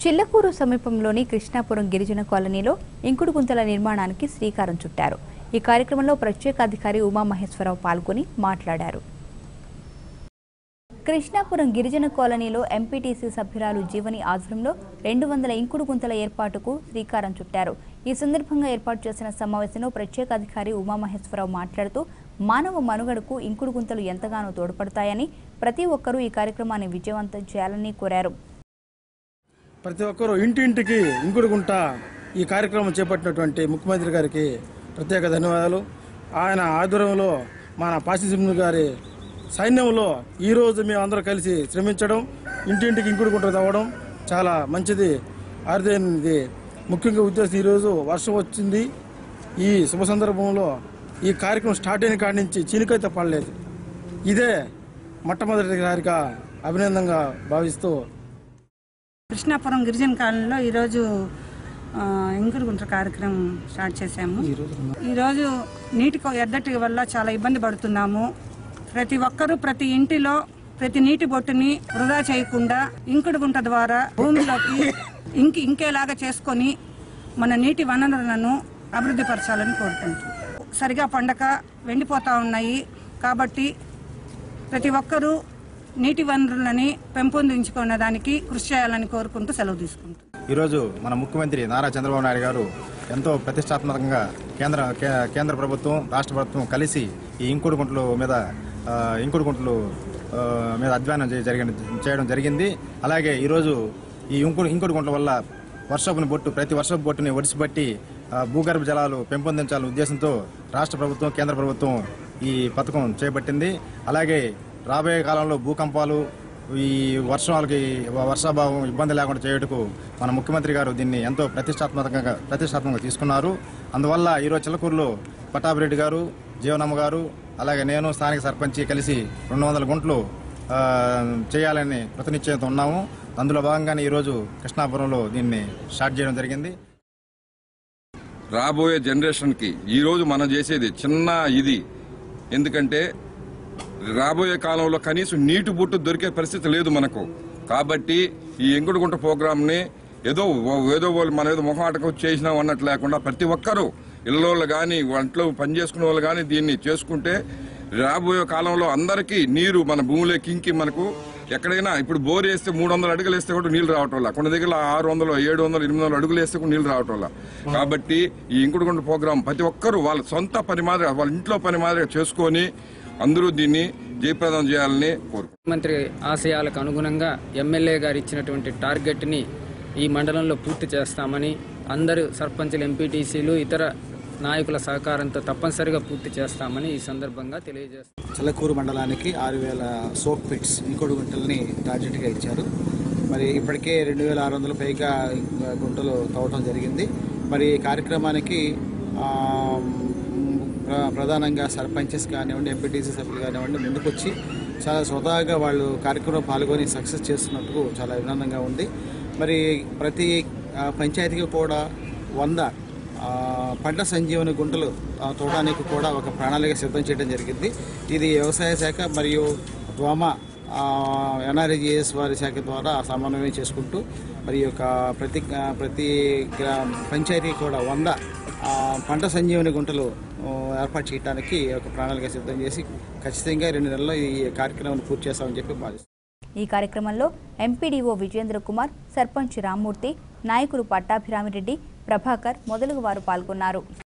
చిల్లకూరు సమీపంలోని కృష్ణాపురం గిరిజన కాలనీలో ఇంకుడు గుంతల నిర్మాణానికి శ్రీకారం చుట్టారు ఈ కార్యక్రమంలో ప్రత్యేక అధికారి ఉమామహేశ్వరరావు పాల్గొని మాట్లాడారు కృష్ణాపురం గిరిజన కాలనీలో ఎంపీటీసీ సభ్యురాలు జీవని ఆధ్వర్యంలో రెండు వందల ఇంకుడు గుంతల ఏర్పాటుకు శ్రీకారం చుట్టారు ఈ సందర్భంగా ఏర్పాటు చేసిన సమావేశంలో ప్రత్యేక అధికారి ఉమామహేశ్వరరావు మాట్లాడుతూ మానవ మనుగడకు ఇంకుడు గుంతలు ఎంతగానో తోడ్పడతాయని ప్రతి ఒక్కరూ ఈ కార్యక్రమాన్ని విజయవంతం చేయాలని కోరారు ప్రతి ఒక్కరూ ఇంటింటికి ఇంకుడుగుంట ఈ కార్యక్రమం చేపట్టినటువంటి ముఖ్యమంత్రి గారికి ప్రత్యేక ధన్యవాదాలు ఆయన ఆధ్వర్యంలో మన పాసిసింహ గారి సైన్యంలో ఈరోజు మేమందరం కలిసి శ్రమించడం ఇంటింటికి ఇంకుడుగుంట తవ్వడం చాలా మంచిది అరుదైనది ముఖ్యంగా ఉద్దేశం ఈరోజు వర్షం వచ్చింది ఈ శుభ సందర్భంలో ఈ కార్యక్రమం స్టార్ట్ అయిన కాడి నుంచి చినుకైతే పడలేదు ఇదే మొట్టమొదటిసారిగా అభినందంగా భావిస్తూ కృష్ణాపురం గిరిజన కాలనీలో ఈరోజు ఆ, ఇంకుడు గుంట కార్యక్రమం స్టార్ట్ చేశాము ఈరోజు నీటి కొ- ఎద్దటి వల్ల చాలా ఇబ్బంది పడుతున్నాము ప్రతి ఒక్కరూ ప్రతి ఇంటిలో ప్రతి నీటి బొట్టుని వృధా చేయకుండా ఇంకుడు గుంట ద్వారా భూమిలోకి ఇంకి ఇంకేలాగా చేసుకొని మన నీటి వనరులను అభివృద్ధి పరచాలని కోరుకుంటున్నాం సరిగా పండక వెండిపోతా ఉన్నాయి కాబట్టి ప్రతి ఒక్కరూ నీటి వనరులని పెంపొందించుకునే దానికి కృషి చేయాలని కోరుకుంటూ సెలవు తీసుకుంటాం ఈరోజు మన ముఖ్యమంత్రి నారా చంద్రబాబు నాయుడు గారు ఎంతో ప్రతిష్టాత్మకంగా కేంద్ర కే- కేంద్ర ప్రభుత్వం రాష్ట్ర ప్రభుత్వం కలిసి ఈ ఇంకుడు గుంటల మీద ఆ, ఇంకుడు గుంటలు ఆ, మీద అధ్వానం చే- జరిగిన చేయడం జరిగింది అలాగే ఈరోజు ఈ ఇంకుడు ఇంకుడు గుంటల వల్ల వర్షపుని బొట్టు ప్రతి వర్షపు బొట్టుని ఒడిసిపట్టి ఆ, భూగర్భ జలాలు పెంపొందించాలనే ఉద్దేశంతో రాష్ట్ర ప్రభుత్వం కేంద్ర ప్రభుత్వం ఈ పథకం చేపట్టింది అలాగే రాబోయే కాలంలో భూకంపాలు ఈ వర్షాలకి వర్షాభావం ఇబ్బంది లేకుండా చేయుటకు మన ముఖ్యమంత్రి గారు దీన్ని ఎంతో ప్రతిష్టాత్మకంగా ప్రతిష్టాత్మకంగా తీసుకున్నారు అందువల్ల ఈరోజు చిలకూరులో పటాభిరెడ్డి గారు జీవనమ్మ గారు అలాగే నేను స్థానిక సర్పంచి కలిసి రెండు వందల గుంటలు ఆ, చేయాలని కృతనిశ్చయంతో ఉన్నాము అందులో భాగంగానే ఈరోజు కృష్ణాపురంలో దీన్ని స్టార్ట్ చేయడం జరిగింది రాబోయే జనరేషన్కి ఈరోజు మనం చేసేది చిన్న ఇది ఎందుకంటే రాబోయే కాలంలో కనీసం నీటి బుట్టు దొరికే పరిస్థితి లేదు మనకు కాబట్టి ఈ ఎంకుడుగుంట ప్రోగ్రామ్ని ఏదో ఏదో వాళ్ళు మన ఏదో మొహాటకం చేసినాం అన్నట్టు లేకుండా ప్రతి ఒక్కరూ ఇళ్ళలో కానీ వంటలో పనిచేసుకునే వాళ్ళు కానీ దీన్ని చేసుకుంటే రాబోయే కాలంలో అందరికీ నీరు మన భూమిలోకి ఇంకి మనకు ఎక్కడైనా ఇప్పుడు బోర్ వేస్తే మూడు వందల అడుగులు వేస్తే కూడా నీళ్లు రావటం వల్ల కొన్ని దగ్గర ఆరు వందలు ఏడు వందలు ఎనిమిది వందలు అడుగులు వేస్తే కూడా నీళ్లు రావటం వల్ల కాబట్టి ఈ ఇంకుడుగుంట ప్రోగ్రాం ప్రతి ఒక్కరూ వాళ్ళ సొంత పని మాదిరిగా వాళ్ళ ఇంట్లో పని మాదిరిగా చేసుకొని అందరూ దీన్ని జయప్రదం చేయాలని కోరుకుంటున్నాను ముఖ్యమంత్రి ఆశయాలకు అనుగుణంగా ఎమ్మెల్యే గారు ఇచ్చినటువంటి టార్గెట్ని ఈ మండలంలో పూర్తి చేస్తామని అందరూ సర్పంచులు ఎంపీటీసీలు ఇతర నాయకుల సహకారంతో తప్పనిసరిగా పూర్తి చేస్తామని ఈ సందర్భంగా తెలియజేస్తాం చిలకూరు మండలానికి ఆరు వేల సోప్ పిట్స్ ఇంకోటి గుంటల్ని టార్గెట్గా ఇచ్చారు మరి ఇప్పటికే రెండు వేల ఆరు వందల పైగా గుంటలు తవ్వటం జరిగింది మరి ఈ కార్యక్రమానికి ఆ, ప్ర- ప్రధానంగా సర్పంచెస్ కానివ్వండి ఎంపీటీసీ సభ్యులు కానివ్వండి ముందుకొచ్చి చాలా స్వతహాగా వాళ్ళు కార్యక్రమం పాల్గొని సక్సెస్ చేస్తున్నట్టుకు చాలా అభినందంగా ఉంది మరి ప్రతి ఆ, పంచాయతీకి కూడా వంద ఆ, పంట సంజీవని గుంటలు ఆ, తోడడానికి కూడా ఒక ప్రణాళిక సిద్ధం చేయడం జరిగింది ఇది వ్యవసాయ శాఖ మరియు ద్వామ ఎన్ఆర్జీఎస్ వారి శాఖ ద్వారా సమన్వయం చేసుకుంటూ మరి ఈ యొక్క ప్రతి ప్రతి గ్రా పంచాయతీకి కూడా వంద ఆ, పంట సంజీవని గుంటలు ఆ, ఏర్పాటు చేయడానికి ఒక ప్రణాళిక సిద్ధం చేసి ఖచ్చితంగా రెండు నెలల్లో ఈ కార్యక్రమాన్ని పూర్తి చేస్తామని చెప్పి భావిస్తున్నాను ఈ కార్యక్రమంలో ఎంపీడీఓ విజేంద్ర కుమార్ సర్పంచ్ రామ్మూర్తి నాయకులు పట్టాభిరామిరెడ్డి ప్రభాకర్ మొదలగు వారు పాల్గొన్నారు